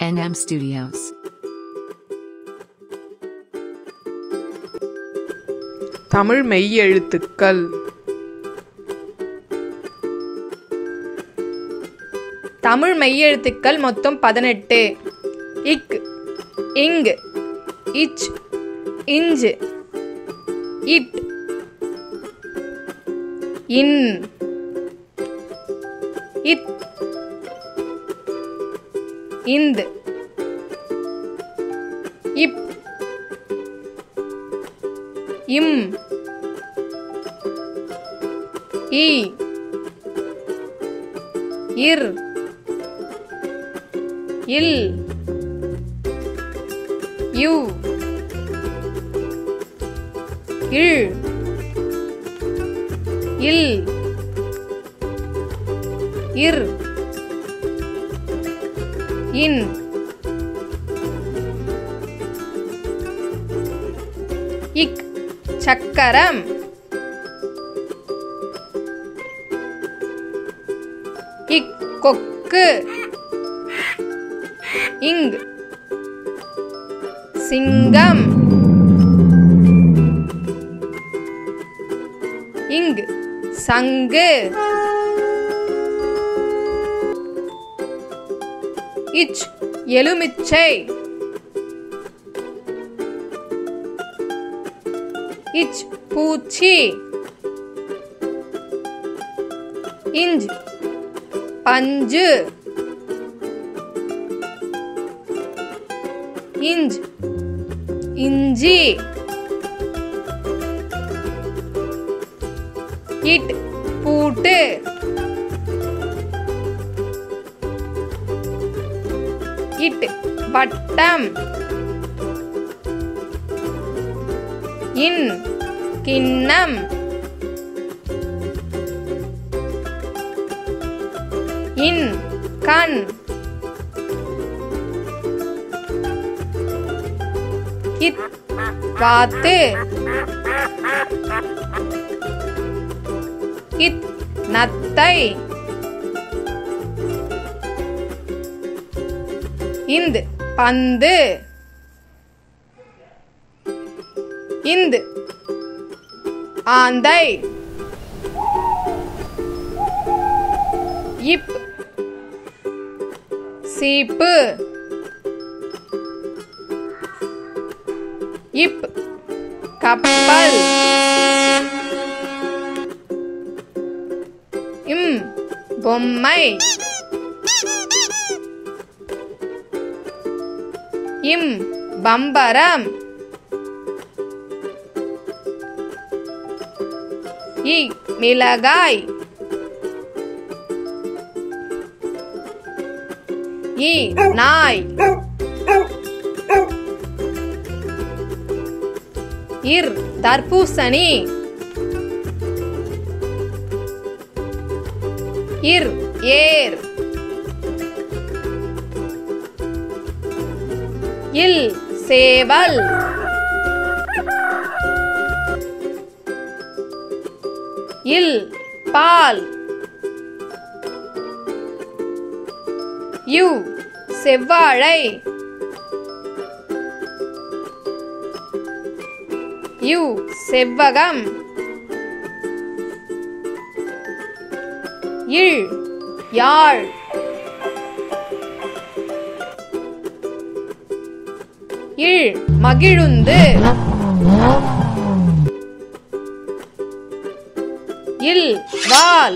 NM Studios. Tamil மெய்யெழுத்துக்கள் தமிழ் மெய்யெழுத்துக்கள் மொத்தம் பதினெட்டு இக் இங் இச் இஞ்சு இட் இன் இத் இந்த் இப் இம் இ இர் இல் யு இல் இல் இர் இன் இக் சக்கரம் இக் கொக்கு இங் சிங்கம் இங் சங்கு இச் எலுமிச்சை இச் பூச்சி இஞ்ச் பஞ்சு இஞ்ச் இஞ்சி இட் பூட்டு இட் வட்டம் இன் கிண்ணம் இன் கண் இத் வாத்து இத் நத்தை இந்த் பந்து இந்த் ஆந்தை இப் சீப்பு இப் கப்பல் இம் பொம்மை இம் பம்பரம் இ மிளகாய் இ நாய் இர் தர்பூசணி இர் ஏர் இல் சேவல் இல் பால் யு செவ்வாழை யு செவ்வகம் இல் யாழ் இல் மகிழுந்து இல் வால்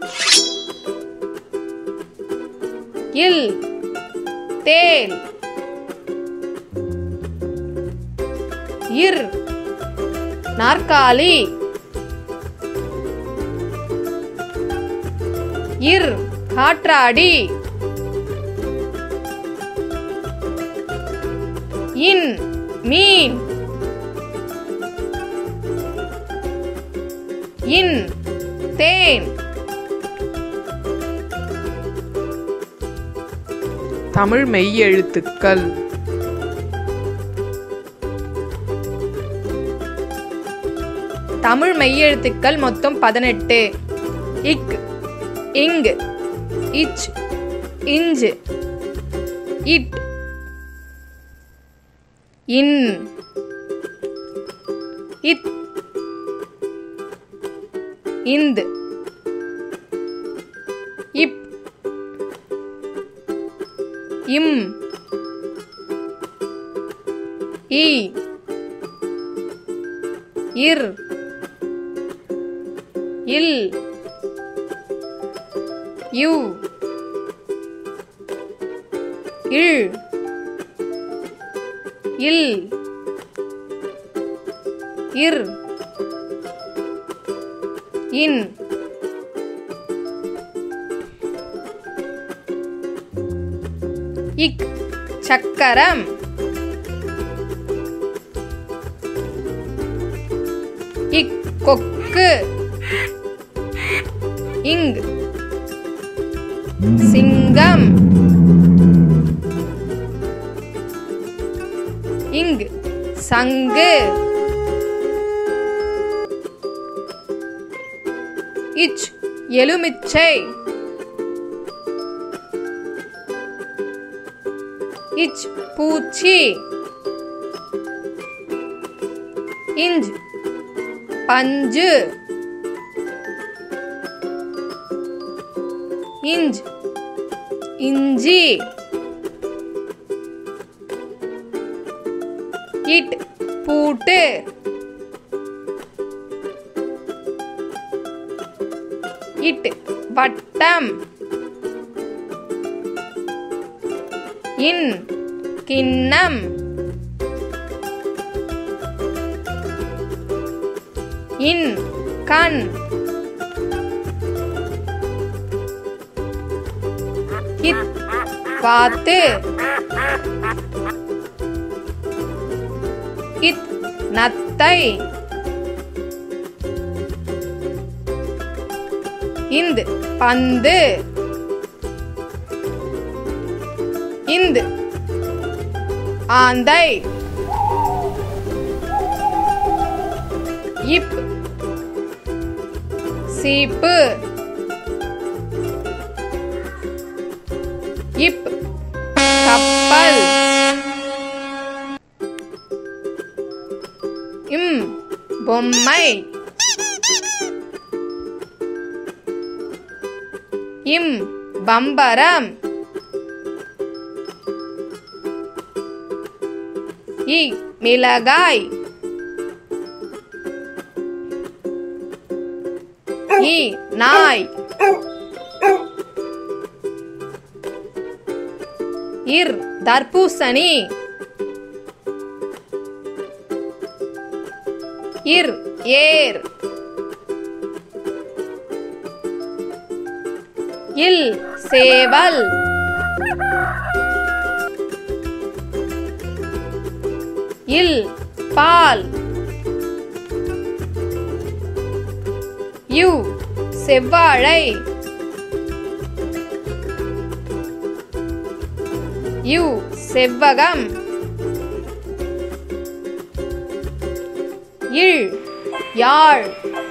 இல் தேல் இர் நாற்காலி இர் காற்றாடி இன் மீன் இன் தேன் தமிழ் மெய்யெழுத்துக்கள் தமிழ் மெய்யெழுத்துக்கள் மொத்தம் பதினெட்டு இக் இங் இச் இஞ்சு இட் இன் இத் இந்த் இப் இம் இ இர் இல் யு இல் இல் இர் இன் இக் சக்கரம் இக் கொக்கு இங் சிங்கம் இங் சங்கு இச் எலுமிச்சை இச் பூச்சி இஞ்ச் பஞ்சு இஞ்ச் இஞ்சி இட் பூட்டு இட் வட்டம் இன் கிண்ணம் இன் கண் இத் வாத்து இத் நத்தை இந்த் பந்து இந்த் ஆந்தை இப் சீப்பு இப் கப்பல் இம் பொம்மை இம் பம்பரம் இ மிளகாய் இ நாய் இர் தர்பூசணி இர் ஏர் இல் சேவல் இல் பால் யு செவ்வாழை யு செவ்வகம் இல் யாழ்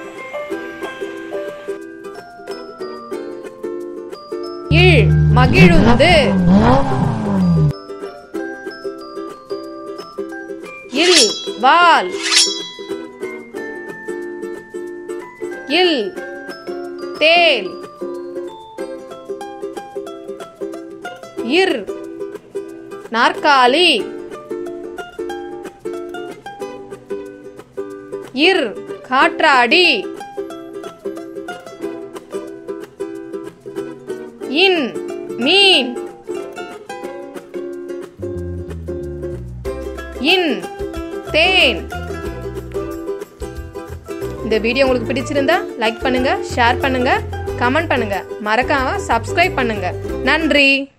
இல் மகிழுந்து இல் வால் இல் தேல் இர் நாற்காலி இர் காற்றாடி இன் மீன் இன் தேன் இந்த வீடியோ உங்களுக்கு பிடிச்சிருந்தா லைக் பண்ணுங்க ஷேர் பண்ணுங்க கமெண்ட் பண்ணுங்க மறக்காம சப்ஸ்கிரைப் பண்ணுங்க நன்றி